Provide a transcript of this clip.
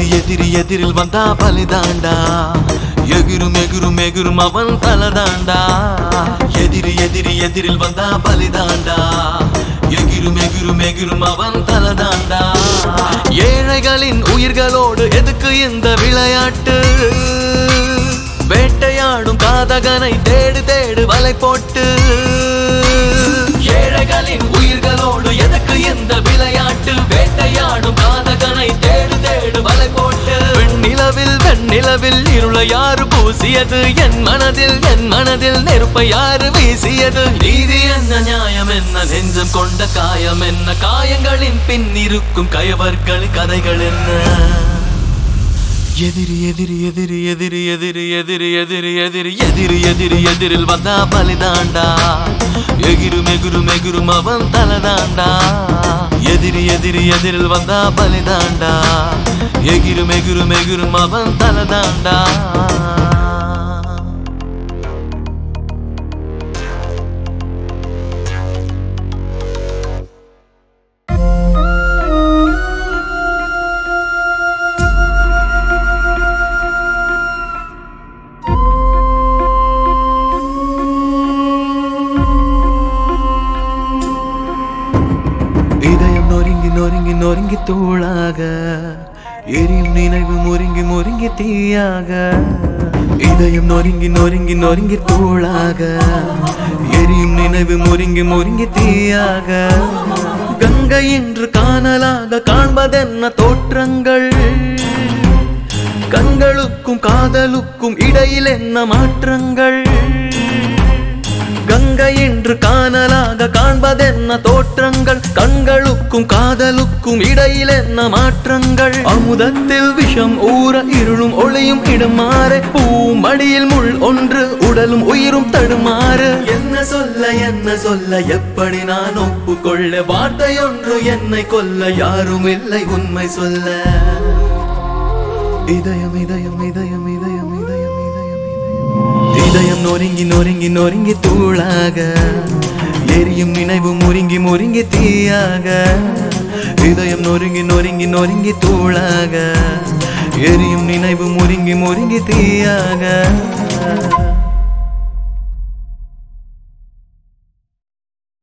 எதிரி எதிரில் வந்தா பலிதாண்டா எகிரும் எகிரும் எகிரும் அவன் தலதாண்டா எதிரி எதிரி எதிரில் வந்தா பலிதாண்டா எகிரும் எகிரும் எகிரும் அவன் தலதாண்டா ஏழைகளின் உயிர்களோடு எதுக்கு இந்த விளையாட்டு வேட்டையாடும் காதகனை தேடு தேடு வலை போட்டு ஏழைகளின் உயிர்களோடு எதுக்கு இந்த விளையாட்டு வேட்டையாடும் காதகனை தேடு தேடு வலை போட்டு வெண்ணிலவில் வெண்ணிலவில் இருளை யாரு பூசியது என் மனதில் என் மனதில் நெருப்பை யாரு வீசியது நீதி என்ன நியாயம் என்ன நெஞ்சம் கொண்ட காயம் என்ன காயங்களின் பின் இருக்கும் கயவர்களின் கதைகள் என்ன எதிரி எதிரி எதிரி எதிரி எதிரி எதிரி எதிரி எதிரி எதிரி எதிரி எதிரில் வந்தா பலிதாண்டா எகிரும் எகிரும் எகிரும் அவன் தலதாண்டா எதிரி எதிரி எதிரில் வந்தா பலிதாண்டா எகிரும் எகிரும் எகிரும் அவன் தலதாண்டா இதயம் நொறுங்கி நொறுங்கி நொறுங்கி தூளாக எரியும் நினைவு முருங்கி முருங்கி தீயாக இதயம் நொறுங்கி நொறுங்கி நொறுங்கி தூளாக எரியும் நினைவு முருங்கி முருங்கி தீயாக கங்கை என்று காணலாக காண்பதென்ன தோற்றங்கள் கண்களுக்கும் காதலுக்கும் இடையில் என்ன மாற்றங்கள் கங்கை என்று காணலாக காண்பதென்ன தோற்றங்கள் கண்களுக்கும் காதலுக்கும் இடையில் என்ன மாற்றங்கள் அமுதத்தில் விஷம் ஊற இருளும் ஒளியும் இடம் மாற பூமடியில் முள் ஒன்று உடலும் உயிரும் தடுமாறு என்ன சொல்ல என்ன சொல்ல எப்படி நான் ஒப்புக்கொள்ள வார்த்தை ஒன்று என்னை கொல்ல யாரும் இல்லை உண்மை சொல்ல இதயம் இதயம் இதயம் இதயம் இதயம் இதயம் இதயம் இதயம் நொறுங்கி நொறுங்கி நொறுங்கி தூளாக எரியும் நினைவு முருங்கி முருங்கி தீயாக இதயம் நொறுங்கி நொறுங்கி நொறுங்கி தூளாக எரியும் நினைவு முருங்கி முருங்கி தீயாக